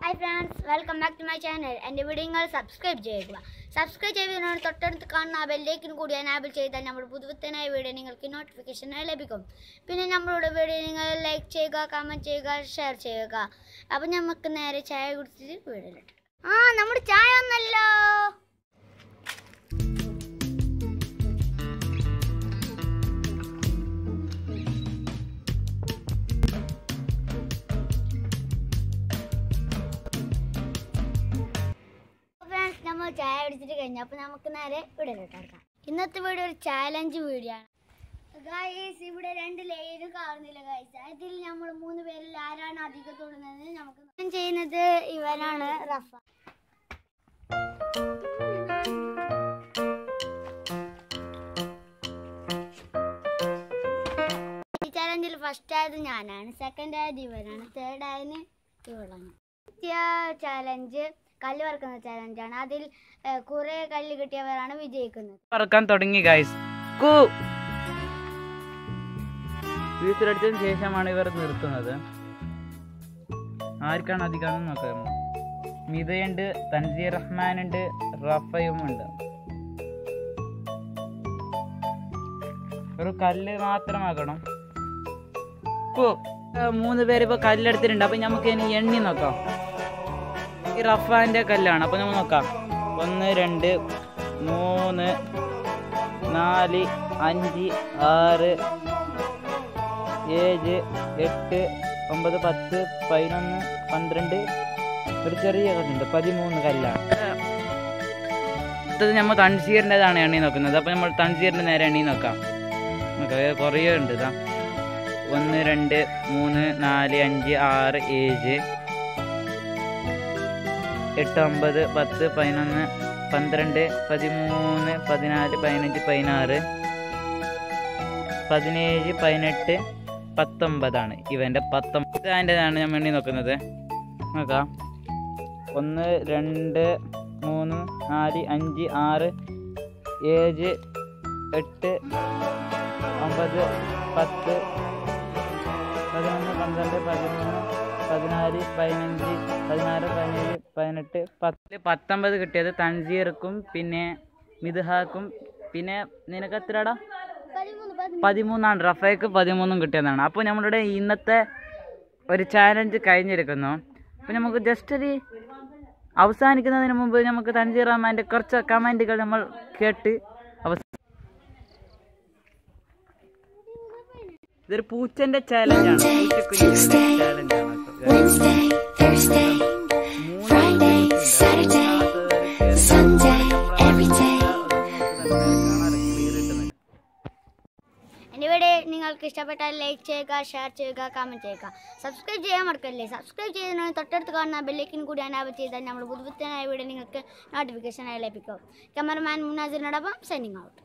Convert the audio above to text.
Hi friends welcome back to my channel എൻ്റെ video നിങ്ങൾ subscribe ചെയ്യുക സബ്സ്ക്രൈബ് ചെയ്തതിനോട് തൊട്ടടുത്ത് കാണുന്ന ആ ബെല്ലേക്കിന് കൂടി എനാബിൾ ചെയ്താൽ നമ്മുടെ പുതുപുത്തനായ വീഡിയോ നിങ്ങൾക്ക് നോട്ടിഫിക്കേഷനായി ലഭിക്കും പിന്നെ നമ്മളുടെ വീഡിയോ നിങ്ങൾ ലൈക്ക് ചെയ്യുക കമൻറ്റ് ചെയ്യുക ഷെയർ ചെയ്യുക അപ്പം നമുക്ക് നേരെ ചായ കുടിച്ചിട്ട് വീഡിയോയിലിട്ട് ആ നമ്മുടെ ചായ ഒന്നല്ലോ ഫ്രണ്ട്സ് നമ്മൾ ചായ കുടിച്ചിട്ട് കഴിഞ്ഞു അപ്പോൾ നമുക്ക് നേരെ വീഡിയോയിലോട്ട് എടുക്കാം ഇന്നത്തെ വീഡിയോ ഒരു ചാലഞ്ച് വീഡിയോ ആണ് ഗൈസ് ഇവിടെ രണ്ട് ലെയർ കാണുന്നില്ല ഗൈസ് അതിൽ നമ്മൾ മൂന്ന് പേരിൽ ആരാണ് അധികം തൊടുന്നത് നമുക്ക് ഞാൻ ചെയ്യുന്നത് ഇവനാണ് റഫ ഈ ചാലഞ്ചിൽ ഫസ്റ്റ് ആയത് ഞാനാണ് സെക്കൻഡ് ആയത് ഇവനാണ് തേർഡ് ആയതിന് ഇവളാണ് ചാലഞ്ച് കല്ല് വറക്കുന്ന ചാലഞ്ചാണ് അതിൽ ഏഹ്, കുറെ കല്ല് കിട്ടിയവരാണ് വിജയിക്കുന്നത് പറക്കാൻ തുടങ്ങി ഗൈസ് കൂ വീട്ടിലടിച്ചതിന് ശേഷമാണ് ഇവർ നിർത്തുന്നത് ആർക്കാണ് അധികം നോക്കാം മിതയുണ്ട് തൻസീർ റഹ്മാൻ ഉണ്ട് റഫയും ഉണ്ട് ഒരു കല്ല് മാത്രമാക്കണം കൂ മൂന്ന് പേര് ഇപ്പൊ കല്ലെടുത്തിട്ടുണ്ട് അപ്പൊ നമുക്ക് ഇനി എണ്ണി നോക്കാം ഈ റഫാന്റെ കല്ലാണ് അപ്പൊ നമുക്ക് നോക്കാം ഒന്ന് രണ്ട് മൂന്ന് നാല് അഞ്ച് ആറ് ഏഴ് എട്ട് ഒമ്പത് പത്ത് പതിനൊന്ന് പന്ത്രണ്ട് ഒരു ചെറിയ കല്ലുണ്ട് പതിമൂന്ന് കല്ലാണ് അടുത്തത് നമ്മൾ തൺസീറിൻ്റെതാണ് എണ്ണി നോക്കുന്നത് അപ്പോൾ നമ്മൾ തൺസീറിൻ്റെ നേരെ എണ്ണി നോക്കാം നോക്കാം കുറേ ഉണ്ട് ഇതാ ഒന്ന് രണ്ട് മൂന്ന് നാല് അഞ്ച് ആറ് ഏഴ് എട്ട് ഒമ്പത് പത്ത് പതിനൊന്ന് പന്ത്രണ്ട് പതിമൂന്ന് പതിനാല് പതിനഞ്ച് പതിനാറ് പതിനേഴ് പതിനെട്ട് പത്തൊമ്പതാണ് ഇവൻ്റെ പത്തൊമ്പത് അതിൻ്റെതാണ് ഞാൻ വേണ്ടി നോക്കുന്നത് നോക്കാം ഒന്ന് രണ്ട് മൂന്ന് നാല് അഞ്ച് ആറ് ഏഴ് എട്ട് ഒമ്പത് പത്ത് പതിനൊന്ന് പന്ത്രണ്ട് പതിമൂന്ന് പതിനാല് പതിനഞ്ച് പതിനാറ് പതിനേഴ് പതിനെട്ട് പത്ത് പത്തൊമ്പത് കിട്ടിയത് തൻസീർക്കും പിന്നെ മിദ്ഹാക്കും പിന്നെ നിനക്ക് എത്രടാ പതിമൂന്നാണ് റഫേക്ക് പതിമൂന്നും കിട്ടിയതാണ് അപ്പോൾ നമ്മളുടെ ഇന്നത്തെ ഒരു ചാലഞ്ച് കഴിഞ്ഞിരിക്കുന്നു അപ്പോൾ നമുക്ക് ജസ്റ്റ് ഒരു അവസാനിക്കുന്നതിന് മുമ്പ് നമുക്ക് തൻസീർ റഹ്മാൻ്റെ കുറച്ച് കമൻറ്റുകൾ നമ്മൾ കേട്ട് അവസാന ഇതൊരു പൂച്ചന്റെ ചാലഞ്ചാണ് പൂച്ചക്കുഞ്ഞിന്റെ ചാലഞ്ചാണ് Wednesday, Thursday, Friday, Saturday, Sunday, every day. എൻ്റെ വീഡിയോ നിങ്ങൾക്ക് ഇഷ്ടപ്പെട്ടാൽ ലൈക്ക് ചെയ്യുക ഷെയർ ചെയ്യുക കമൻറ്റ് ചെയ്യുക സബ്സ്ക്രൈബ് ചെയ്യാൻ മറക്കല്ലേ സബ്സ്ക്രൈബ് ചെയ്തതിന് തൊട്ടടുത്ത് കാണുന്ന ബെല്ലേക്കിന് കൂടി അനാബ് ചെയ്താൽ നമ്മൾ പുതുപുത്തനായ വീഡിയോ നിങ്ങൾക്ക് നോട്ടിഫിക്കേഷനായി ലഭിക്കും ക്യാമറമാൻ മുനാസിനോടൊപ്പം സൈനിങ് ഔട്ട്